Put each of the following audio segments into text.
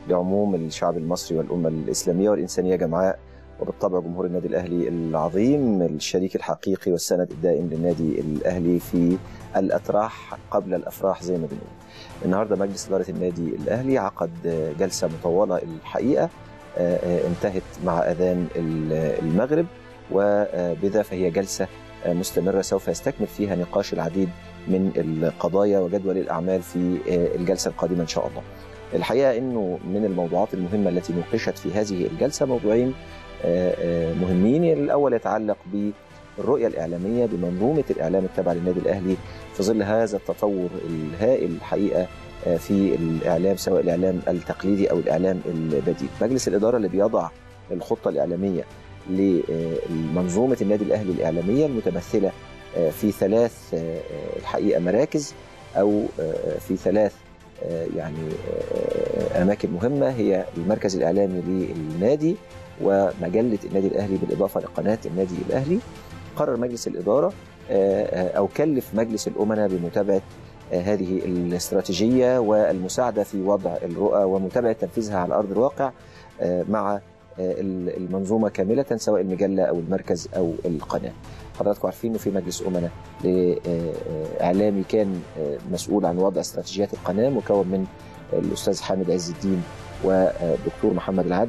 لعموم الشعب المصري والامه الاسلاميه والانسانيه جمعاء وبالطبع جمهور النادي الاهلي العظيم الشريك الحقيقي والسند الدائم للنادي الاهلي في الاتراح قبل الافراح زي ما بنقول. النهارده مجلس اداره النادي الاهلي عقد جلسه مطوله الحقيقه انتهت مع اذان المغرب وبذا فهي جلسه مستمره سوف يستكمل فيها نقاش العديد من القضايا وجدول الاعمال في الجلسه القادمه ان شاء الله. الحقيقه انه من الموضوعات المهمه التي نوقشت في هذه الجلسه موضوعين مهمين الاول يتعلق بالرؤيه الاعلاميه بمنظومه الاعلام التابعه للنادي الاهلي في ظل هذا التطور الهائل الحقيقه في الاعلام سواء الاعلام التقليدي او الاعلام البديل. مجلس الاداره اللي بيضع الخطه الاعلاميه لمنظومه النادي الاهلي الاعلاميه المتمثله في ثلاث الحقيقه مراكز او في ثلاث يعني اماكن مهمه هي المركز الاعلامي للنادي ومجله النادي الاهلي بالاضافه لقناه النادي الاهلي قرر مجلس الاداره او كلف مجلس الامناء بمتابعه هذه الاستراتيجيه والمساعده في وضع الرؤى ومتابعه تنفيذها على ارض الواقع مع المنظومه كامله سواء المجله او المركز او القناه. حضراتكم عارفين انه في مجلس امناء اعلامي كان مسؤول عن وضع استراتيجيات القناه مكون من الاستاذ حامد عز الدين ودكتور محمد العدل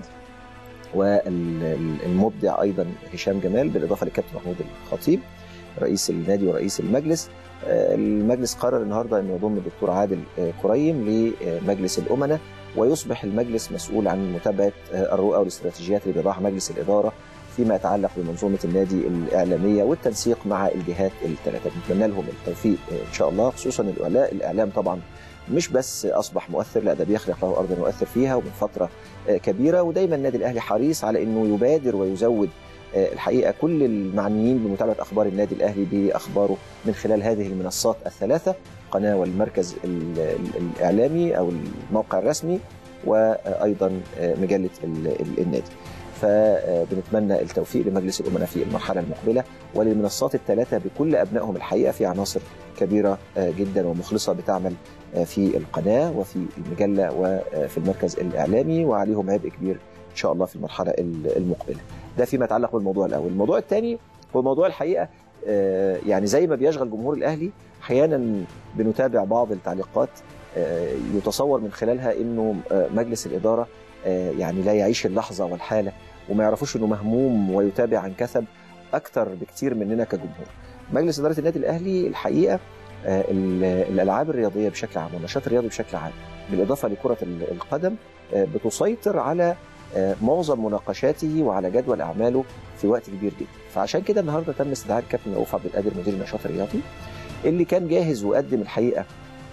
والمبدع ايضا هشام جمال بالاضافه للكابتن محمود الخطيب رئيس النادي ورئيس المجلس المجلس قرر النهارده انه يضم الدكتور عادل كريم لمجلس الامناء ويصبح المجلس مسؤول عن متابعه الرؤى والاستراتيجيات اللي بيضعها مجلس الاداره فيما يتعلق بمنظومه النادي الاعلاميه والتنسيق مع الجهات الثلاثه نتمنى لهم التوفيق ان شاء الله خصوصا الاعلاء الاعلام طبعا مش بس اصبح مؤثر لا ده بيخلق له ارضا يؤثر فيها ومن فتره كبيره ودايما النادي الاهلي حريص على انه يبادر ويزود الحقيقه كل المعنيين بمتابعه اخبار النادي الاهلي باخباره من خلال هذه المنصات الثلاثه القناه والمركز الاعلامي او الموقع الرسمي وايضا مجله النادي. فبنتمنى التوفيق لمجلس الامناء في المرحله المقبله وللمنصات الثلاثه بكل ابنائهم الحقيقه في عناصر كبيره جدا ومخلصه بتعمل في القناه وفي المجله وفي المركز الاعلامي وعليهم عبء كبير ان شاء الله في المرحله المقبله. ده فيما يتعلق بالموضوع الاول، الموضوع الثاني هو موضوع الحقيقه يعني زي ما بيشغل جمهور الاهلي احيانا بنتابع بعض التعليقات يتصور من خلالها انه مجلس الاداره يعني لا يعيش اللحظه والحاله وما يعرفوش انه مهموم ويتابع عن كثب اكثر بكثير مننا كجمهور. مجلس اداره النادي الاهلي الحقيقه الالعاب الرياضيه بشكل عام والنشاط الرياضي بشكل عام بالاضافه لكره القدم بتسيطر على معظم مناقشاته وعلى جدول اعماله في وقت كبير جدا فعشان كده النهارده تم استدعاء الكابتن رؤوف عبد القادر مدير النشاط الرياضي اللي كان جاهز وقدم الحقيقه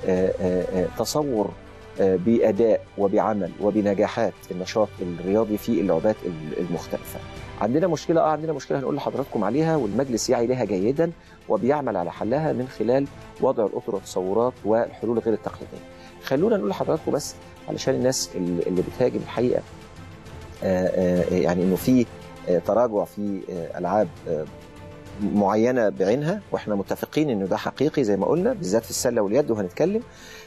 تصور باداء وبعمل وبنجاحات النشاط الرياضي في اللعبات المختلفه عندنا مشكله اه عندنا مشكله هنقول لحضراتكم عليها والمجلس يعي لها جيدا وبيعمل على حلها من خلال وضع الاطر والتصورات والحلول غير التقليديه خلونا نقول لحضراتكم بس علشان الناس اللي بتهاجم الحقيقه يعني انه في تراجع في العاب معينه بعينها واحنا متفقين انه ده حقيقي زي ما قلنا بالذات في السله واليد وهنتكلم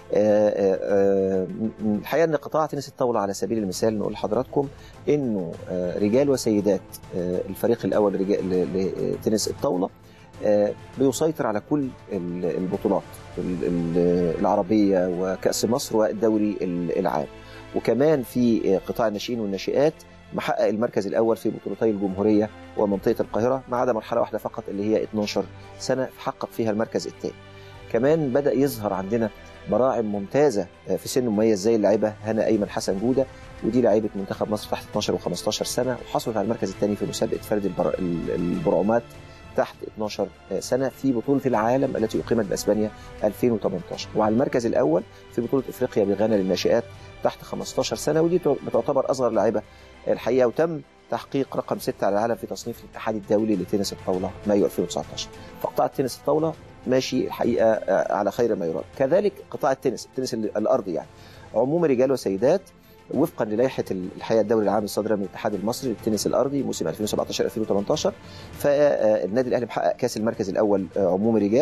الحقيقه ان قطاع تنس الطاوله على سبيل المثال نقول لحضراتكم انه رجال وسيدات الفريق الاول لتنس الطاوله بيسيطر على كل البطولات العربيه وكاس مصر والدوري العام وكمان في قطاع الناشئين والناشئات محقق المركز الاول في بطولتي الجمهوريه ومنطقه القاهره ما عدا مرحله واحده فقط اللي هي 12 سنه حقق فيها المركز الثاني. كمان بدا يظهر عندنا براعم ممتازه في سن مميز زي اللاعبه هنا ايمن حسن جوده ودي لاعيبه منتخب مصر تحت 12 و15 سنه وحصلت على المركز الثاني في مسابقه فرد البر... البرعومات تحت 12 سنه في بطوله العالم التي اقيمت باسبانيا 2018 وعلى المركز الاول في بطوله افريقيا بغانا للناشئات تحت 15 سنه ودي بتعتبر اصغر لاعبه الحقيقه وتم تحقيق رقم 6 على العالم في تصنيف الاتحاد الدولي لتنس الطاوله مايو 2019 فقطاع التنس الطاوله ماشي الحقيقه على خير ما يراد كذلك قطاع التنس التنس الارضي يعني عموم رجال وسيدات وفقا للائحه الحقيقه الدوري العام الصادره من الاتحاد المصري للتنس الارضي موسم 2017 2018 فالنادي الاهلي محقق كاس المركز الاول عموم رجال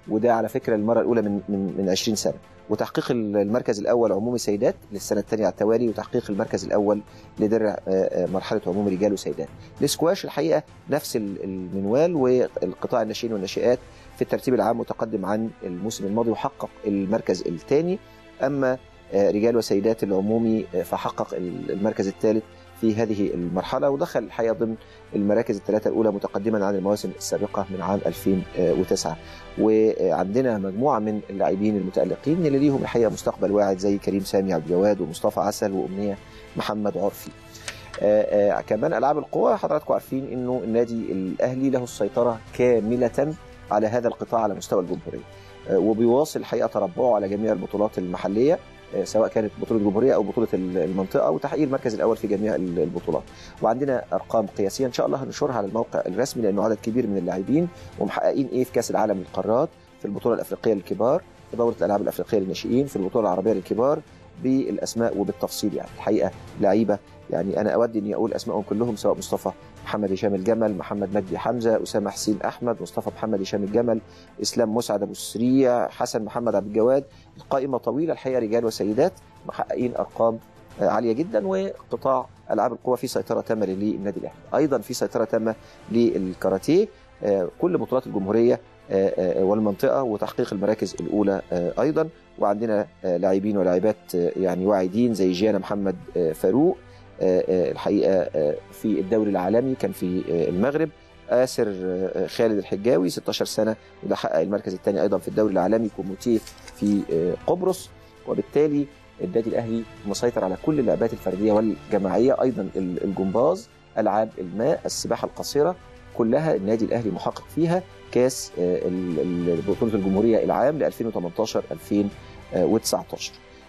وده على فكره المره الاولى من من من 20 سنه وتحقيق المركز الاول عمومي سيدات للسنه الثانيه على التوالي وتحقيق المركز الاول لدرع مرحله عمومي رجال وسيدات الاسكواش الحقيقه نفس المنوال والقطاع الناشئين والناشئات في الترتيب العام متقدم عن الموسم الماضي وحقق المركز الثاني اما رجال وسيدات العمومي فحقق المركز الثالث في هذه المرحله ودخل الحقيقه ضمن المراكز الثلاثه الاولى متقدما عن المواسم السابقه من عام 2009 وعندنا مجموعه من اللاعبين المتالقين اللي ليهم الحقيقه مستقبل واعد زي كريم سامي عبد الجواد ومصطفى عسل وامنيه محمد عرفي آآ آآ كمان العاب القوى حضراتكم عارفين انه النادي الاهلي له السيطره كامله على هذا القطاع على مستوى الجمهوريه وبيواصل الحقيقه تربعه على جميع البطولات المحليه سواء كانت بطوله جمهوريه او بطوله المنطقه وتحقيق المركز الاول في جميع البطولات وعندنا ارقام قياسيه ان شاء الله هنشرها على الموقع الرسمي لانه عدد كبير من اللاعبين ومحققين ايه في كاس العالم للقارات في البطوله الافريقيه للكبار في دوره الالعاب الافريقيه للناشئين في البطوله العربيه للكبار بالاسماء وبالتفصيل يعني الحقيقه لعيبه يعني انا اود اني اقول اسمائهم كلهم سواء مصطفى محمد هشام الجمل محمد مجدي حمزه اسامه حسين احمد مصطفى محمد هشام الجمل اسلام مسعد ابو السريع حسن محمد عبد الجواد القائمه طويله الحقيقه رجال وسيدات محققين ارقام عاليه جدا وقطاع العاب القوى في سيطره تامه للنادي الاهلي ايضا في سيطره تامه للكاراتيه كل بطولات الجمهوريه والمنطقه وتحقيق المراكز الاولى ايضا وعندنا لاعبين ولاعبات يعني واعدين زي جيانا محمد فاروق الحقيقه في الدوري العالمي كان في المغرب آسر خالد الحجاوي 16 سنة وده حقق المركز الثاني أيضا في الدوري العالمي كوموتيه في قبرص وبالتالي النادي الأهلي مسيطر على كل اللعبات الفردية والجماعية أيضا الجمباز ألعاب الماء السباحة القصيرة كلها النادي الأهلي محقق فيها كاس بطولة الجمهورية العام ل 2018 2019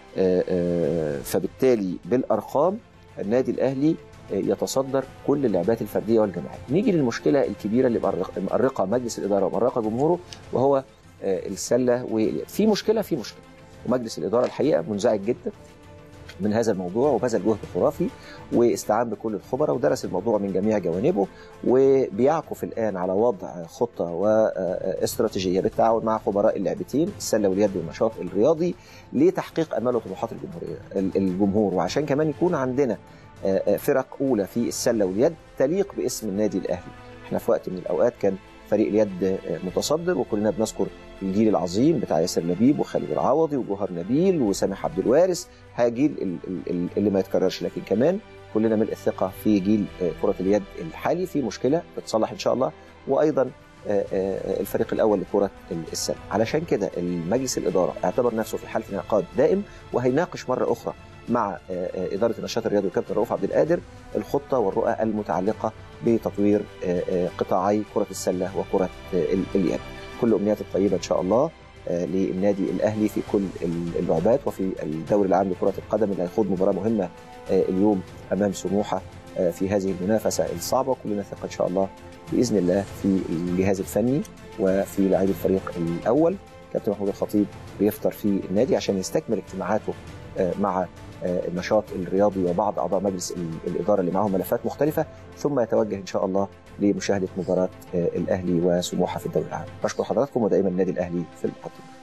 فبالتالي بالأرقام النادي الأهلي يتصدر كل اللعبات الفرديه والجماعيه. نيجي للمشكله الكبيره اللي مؤرقه مجلس الاداره ومؤرقه جمهوره وهو السله وفي مشكله في مشكله ومجلس الاداره الحقيقه منزعج جدا من هذا الموضوع وبذل جهد خرافي واستعان بكل الخبراء ودرس الموضوع من جميع جوانبه وبيعكف الان على وضع خطه واستراتيجيه بالتعاون مع خبراء اللعبتين السله واليد والنشاط الرياضي لتحقيق امال وطموحات الجمهوريه الجمهور وعشان كمان يكون عندنا فرق اولى في السله واليد تليق باسم النادي الاهلي احنا في وقت من الاوقات كان فريق اليد متصدر وكلنا بنذكر الجيل العظيم بتاع ياسر لبيب وخالد العوضي وجوهر نبيل وسامح عبد الوارث جيل اللي ما يتكررش لكن كمان كلنا ملء الثقه في جيل كره اليد الحالي في مشكله تتصلح ان شاء الله وايضا الفريق الاول لكره السله علشان كده المجلس الاداره اعتبر نفسه في حاله انعقاد دائم وهيناقش مره اخرى مع اداره النشاط الرياضي والكابتن رؤوف عبد القادر الخطه والرؤى المتعلقه بتطوير قطاعي كره السله وكره اليد كل امنيات الطيبه ان شاء الله للنادي الاهلي في كل اللعبات وفي الدوري العام لكره القدم اللي هيخوض مباراه مهمه اليوم امام سموحه في هذه المنافسه الصعبه وكلنا ثقه ان شاء الله باذن الله في الجهاز الفني وفي لاعبي الفريق الاول كابتن محمود الخطيب بيفطر في النادي عشان يستكمل اجتماعاته مع النشاط الرياضي وبعض اعضاء مجلس الاداره اللي معهم ملفات مختلفه ثم يتوجه ان شاء الله لمشاهده مباراه الاهلي وسموحه في الدوري العام. بشكر حضراتكم ودائما النادي الاهلي في المقدمه.